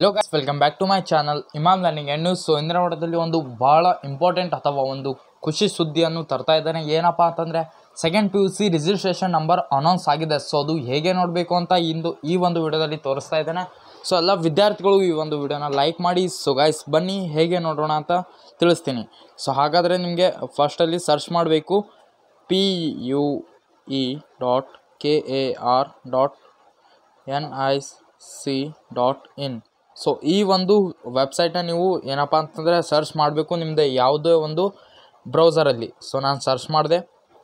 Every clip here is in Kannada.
hello guys welcome back to my channel Imam learning and news so ಇಂದಿನ ನೋಡೋದಲ್ಲಿ ಒಂದು ಭಾಳ ಇಂಪಾರ್ಟೆಂಟ್ ಅಥವಾ ಒಂದು ಖುಷಿ ಸುದ್ದಿಯನ್ನು ತರ್ತಾ ಇದ್ದಾನೆ ಏನಪ್ಪ ಅಂತಂದರೆ second P U C registration number announce ಆಗಿದೆ ಸೊ ಅದು ಹೇಗೆ ನೋಡಬೇಕು ಅಂತ ಇಂದು ಈ ಒಂದು ವಿಡಿಯೋದಲ್ಲಿ ತೋರಿಸ್ತಾ ಇದ್ದಾನೆ ಸೊ ಎಲ್ಲ ವಿದ್ಯಾರ್ಥಿಗಳು ಈ ಒಂದು ವಿಡಿಯೋನ ಲೈಕ್ ಮಾಡಿ ಸೊ ಗೈಸ್ ಬನ್ನಿ ಹೇಗೆ ನೋಡೋಣ ಅಂತ ತಿಳಿಸ್ತೀನಿ ಸೊ ಹಾಗಾದರೆ ನಿಮಗೆ ಫಸ್ಟಲ್ಲಿ ಸರ್ಚ್ ಮಾಡಬೇಕು P U E dot K A R dot N I C dot in so ಈ ಒಂದು ವೆಬ್ಸೈಟ್ನ ನೀವು ಏನಪ್ಪ ಅಂತಂದರೆ ಸರ್ಚ್ ಮಾಡಬೇಕು ನಿಮ್ಮದು ಯಾವುದೇ ಒಂದು ಬ್ರೌಸರಲ್ಲಿ ಸೊ ನಾನು ಸರ್ಚ್ ಮಾಡಿದೆ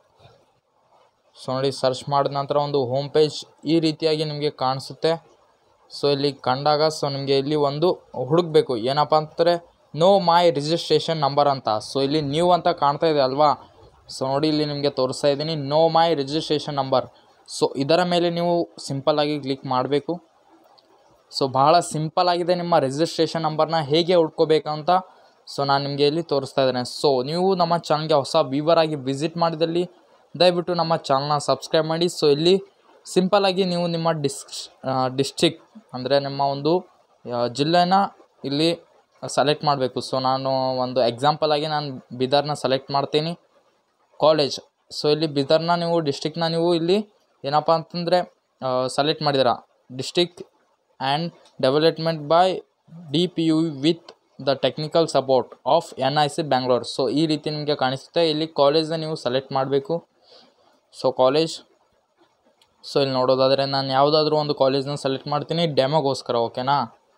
ಸೊ ನೋಡಿ ಸರ್ಚ್ ಮಾಡಿದ ನಂತರ ಒಂದು ಹೋಮ್ ಪೇಜ್ ಈ ರೀತಿಯಾಗಿ ನಿಮಗೆ ಕಾಣಿಸುತ್ತೆ ಸೊ ಇಲ್ಲಿ ಕಂಡಾಗ ಸೊ ನಿಮಗೆ ಇಲ್ಲಿ ಒಂದು ಹುಡುಕಬೇಕು ಏನಪ್ಪ ಅಂತಂದರೆ ನೋ ಮೈ ರಿಜಿಸ್ಟ್ರೇಷನ್ ನಂಬರ್ ಅಂತ ಸೊ ಇಲ್ಲಿ ನ್ಯೂ ಅಂತ ಕಾಣ್ತಾ ಇದೆ ಅಲ್ವಾ ಸೊ ನೋಡಿ ಇಲ್ಲಿ ನಿಮಗೆ ತೋರಿಸ್ತಾ ಇದ್ದೀನಿ know my registration number so ಇದರ ಮೇಲೆ ನೀವು ಸಿಂಪಲ್ಲಾಗಿ ಕ್ಲಿಕ್ ಮಾಡಬೇಕು ಸೊ ಭಾಳ ಸಿಂಪಲ್ ಆಗಿದೆ ನಿಮ್ಮ ರಿಜಿಸ್ಟ್ರೇಷನ್ ನಂಬರ್ನ ಹೇಗೆ ಹುಡ್ಕೋಬೇಕಂತ ಸೊ ನಾನು ನಿಮಗೆ ಇಲ್ಲಿ ತೋರಿಸ್ತಾ ಇದ್ದೇನೆ ಸೊ ನೀವು ನಮ್ಮ ಚಾನಲ್ಗೆ ಹೊಸ ವ್ಯೂವರ್ ಆಗಿ ವಿಸಿಟ್ ಮಾಡಿದಲ್ಲಿ ದಯವಿಟ್ಟು ನಮ್ಮ ಚಾನಲ್ನ ಸಬ್ಸ್ಕ್ರೈಬ್ ಮಾಡಿ ಸೊ ಇಲ್ಲಿ ಸಿಂಪಲ್ಲಾಗಿ ನೀವು ನಿಮ್ಮ ಡಿಸ್ ಡಿಸ್ಟ್ರಿಕ್ ಅಂದರೆ ನಿಮ್ಮ ಒಂದು ಆ, ಜಿಲ್ಲೆನ ಇಲ್ಲಿ ಸೆಲೆಕ್ಟ್ ಮಾಡಬೇಕು ಸೊ ನಾನು ಒಂದು ಎಕ್ಸಾಂಪಲ್ ಆಗಿ ನಾನು ಬೀದರ್ನ ಸೆಲೆಕ್ಟ್ ಮಾಡ್ತೀನಿ ಕಾಲೇಜ್ ಸೊ ಇಲ್ಲಿ ಬೀದರ್ನ ನೀವು ಡಿಸ್ಟಿಕ್ನ ನೀವು ಇಲ್ಲಿ ಏನಪ್ಪ ಅಂತಂದರೆ ಸೆಲೆಕ್ಟ್ ಮಾಡಿದ್ದೀರಾ district and development by D P U with the technical support of N I C Bangalore so ಈ ರೀತಿ ನಿಮಗೆ ಕಾಣಿಸುತ್ತೆ ಇಲ್ಲಿ ಕಾಲೇಜ್ನ ನೀವು ಸೆಲೆಕ್ಟ್ ಮಾಡಬೇಕು ಸೊ ಕಾಲೇಜ್ ಸೊ ಇಲ್ಲಿ ನೋಡೋದಾದರೆ ನಾನು ಯಾವುದಾದ್ರೂ ಒಂದು ಕಾಲೇಜ್ನ ಸೆಲೆಕ್ಟ್ ಮಾಡ್ತೀನಿ ಡೆಮೋಗೋಸ್ಕರ ಓಕೆನಾ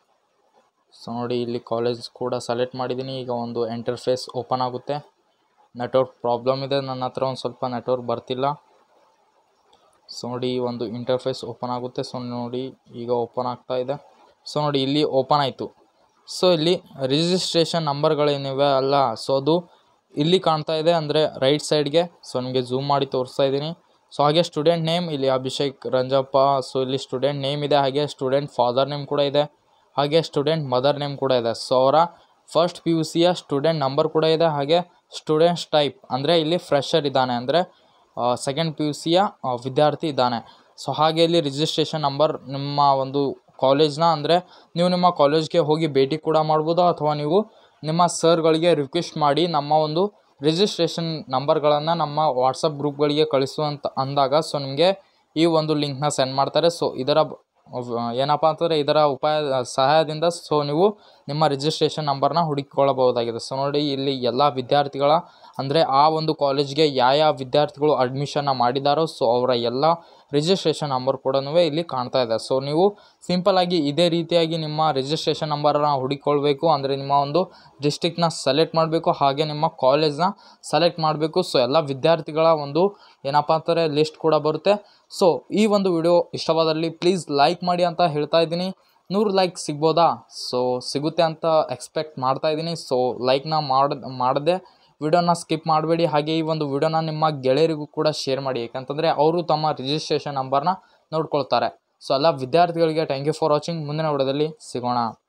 ಸೊ ನೋಡಿ ಇಲ್ಲಿ ಕಾಲೇಜ್ ಕೂಡ ಸೆಲೆಕ್ಟ್ ಮಾಡಿದ್ದೀನಿ ಈಗ ಒಂದು ಇಂಟರ್ಫೇಸ್ ಓಪನ್ ಆಗುತ್ತೆ ನೆಟ್ವರ್ಕ್ ಪ್ರಾಬ್ಲಮ್ ಇದೆ ನನ್ನ ಹತ್ರ ಒಂದು ಸ್ವಲ್ಪ ನೆಟ್ವರ್ಕ್ ಬರ್ತಿಲ್ಲ ಸೊ ನೋಡಿ ಒಂದು ಇಂಟರ್ಫೇಸ್ ಓಪನ್ ಆಗುತ್ತೆ ಸೊ ನೋಡಿ ಈಗ ಓಪನ್ ಆಗ್ತಾ ಇದೆ ಸೊ ನೋಡಿ ಇಲ್ಲಿ ಓಪನ್ ಆಯಿತು ಸೊ ಇಲ್ಲಿ ರಿಜಿಸ್ಟ್ರೇಷನ್ ನಂಬರ್ಗಳೇನಿವೆ ಅಲ್ಲ ಸೊ ಅದು ಇಲ್ಲಿ ಕಾಣ್ತಾ ಇದೆ ಅಂದರೆ ರೈಟ್ ಸೈಡ್ಗೆ ಸೊ ನಿಮಗೆ ಝೂಮ್ ಮಾಡಿ ತೋರಿಸ್ತಾ ಇದ್ದೀನಿ ಸೊ ಹಾಗೆ ಸ್ಟೂಡೆಂಟ್ ನೇಮ್ ಇಲ್ಲಿ ಅಭಿಷೇಕ್ ರಂಜಪ್ಪ ಸೊ ಇಲ್ಲಿ ಸ್ಟೂಡೆಂಟ್ ನೇಮ್ ಇದೆ ಹಾಗೆ ಸ್ಟೂಡೆಂಟ್ ಫಾದರ್ ನೇಮ್ ಕೂಡ ಇದೆ ಹಾಗೆ ಸ್ಟೂಡೆಂಟ್ ಮದರ್ ನೇಮ್ ಕೂಡ ಇದೆ ಸೊ ಅವರ ಫಸ್ಟ್ ಪಿ ಯು ಸಿಯ ಸ್ಟೂಡೆಂಟ್ ನಂಬರ್ ಕೂಡ ಇದೆ ಹಾಗೆ ಸ್ಟೂಡೆಂಟ್ಸ್ ಟೈಪ್ ಅಂದರೆ ಇಲ್ಲಿ ಫ್ರೆಶರ್ ಇದ್ದಾನೆ ಅಂದರೆ ಸೆಕೆಂಡ್ ಪಿ ಯು ಸಿಯ ವಿದ್ಯಾರ್ಥಿ ಇದ್ದಾನೆ ಸೊ ಹಾಗೆ ಇಲ್ಲಿ ರಿಜಿಸ್ಟ್ರೇಷನ್ ನಂಬರ್ ನಿಮ್ಮ ಒಂದು ಕಾಲೇಜ್ನ ಅಂದರೆ ನೀವು ನಿಮ್ಮ ಕಾಲೇಜ್ಗೆ ಹೋಗಿ ಭೇಟಿ ಕೂಡ ಮಾಡ್ಬೋದು ಅಥವಾ ನೀವು ನಿಮ್ಮ ಸರ್ಗಳಿಗೆ ರಿಕ್ವೆಸ್ಟ್ ಮಾಡಿ ನಮ್ಮ ಒಂದು ರಿಜಿಸ್ಟ್ರೇಷನ್ ನಂಬರ್ಗಳನ್ನು ನಮ್ಮ ವಾಟ್ಸಪ್ ಗ್ರೂಪ್ಗಳಿಗೆ ಕಳಿಸುವಂತ ಅಂದಾಗ ಸೊ ನಿಮಗೆ ಈ ಒಂದು ಲಿಂಕ್ನ ಸೆಂಡ್ ಮಾಡ್ತಾರೆ ಸೊ ಇದರ ಬ- ಅವ್- ಏನಪ್ಪ ಅಂತಂದರೆ ಇದರ ಉಪಾಯ ಸಹಾಯದಿಂದ ಸೊ ನೀವು ನಿಮ್ಮ ರಿಜಿಸ್ಟ್ರೇಷನ್ ನಂಬರ್ನ ಹುಡುಕಿಕೊಳ್ಳಬಹುದಾಗಿದೆ ಸೊ ನೋಡಿ ಇಲ್ಲಿ ಎಲ್ಲ ವಿದ್ಯಾರ್ಥಿಗಳ ಅಂದರೆ ಆ ಒಂದು ಕಾಲೇಜ್ಗೆ ಯಾವ ಯಾವ ವಿದ್ಯಾರ್ಥಿಗಳು ಅಡ್ಮಿಷನ್ನ ಮಾಡಿದಾರೋ ಸೊ ಅವರ ಎಲ್ಲ ರಿಜಿಸ್ಟ್ರೇಷನ್ ನಂಬರ್ ಕೂಡ ಇಲ್ಲಿ ಕಾಣ್ತಾ ಇದೆ ಸೊ ನೀವು ಸಿಂಪಲ್ಲಾಗಿ ಇದೇ ರೀತಿಯಾಗಿ ನಿಮ್ಮ ರಿಜಿಸ್ಟ್ರೇಷನ್ ನಂಬರನ್ನ ಹುಡುಕೊಳ್ಬೇಕು ಅಂದರೆ ನಿಮ್ಮ ಒಂದು ಡಿಸ್ಟಿಕ್ನ ಸೆಲೆಕ್ಟ್ ಮಾಡಬೇಕು ಹಾಗೆ ನಿಮ್ಮ ಕಾಲೇಜ್ನ ಸೆಲೆಕ್ಟ್ ಮಾಡಬೇಕು ಸೊ ಎಲ್ಲ ವಿದ್ಯಾರ್ಥಿಗಳ ಒಂದು ಏನಪ್ಪ ಅಂತಾರೆ ಲಿಸ್ಟ್ ಕೂಡ ಬರುತ್ತೆ ಸೊ ಈ ಒಂದು ವಿಡಿಯೋ ಇಷ್ಟವಾದಲ್ಲಿ ಪ್ಲೀಸ್ ಲೈಕ್ ಮಾಡಿ ಅಂತ ಹೇಳ್ತಾ ಇದ್ದೀನಿ ನೂರು ಲೈಕ್ ಸಿಗ್ಬೋದಾ ಸೊ ಸಿಗುತ್ತೆ ಅಂತ ಎಕ್ಸ್ಪೆಕ್ಟ್ ಮಾಡ್ತಾ ಇದ್ದೀನಿ ಸೊ ಲೈಕ್ನ ಮಾಡ ಮಾಡದೆ ವಿಡಿಯೋನ ಸ್ಕಿಪ್ ಮಾಡಬೇಡಿ ಹಾಗೆ ಈ ಒಂದು ವಿಡಿಯೋನ ನಿಮ್ಮ ಗೆಳೆಯರಿಗೂ ಕೂಡ ಶೇರ್ ಮಾಡಿ ಯಾಕಂತಂದರೆ ಅವರು ತಮ್ಮ ರಿಜಿಸ್ಟ್ರೇಷನ್ ನಂಬರ್ನ ನೋಡ್ಕೊಳ್ತಾರೆ ಸೊ ಎಲ್ಲ ವಿದ್ಯಾರ್ಥಿಗಳಿಗೆ ಥ್ಯಾಂಕ್ ಯು ಫಾರ್ ವಾಚಿಂಗ್ ಮುಂದಿನ ವಿಡಿಯೋದಲ್ಲಿ ಸಿಗೋಣ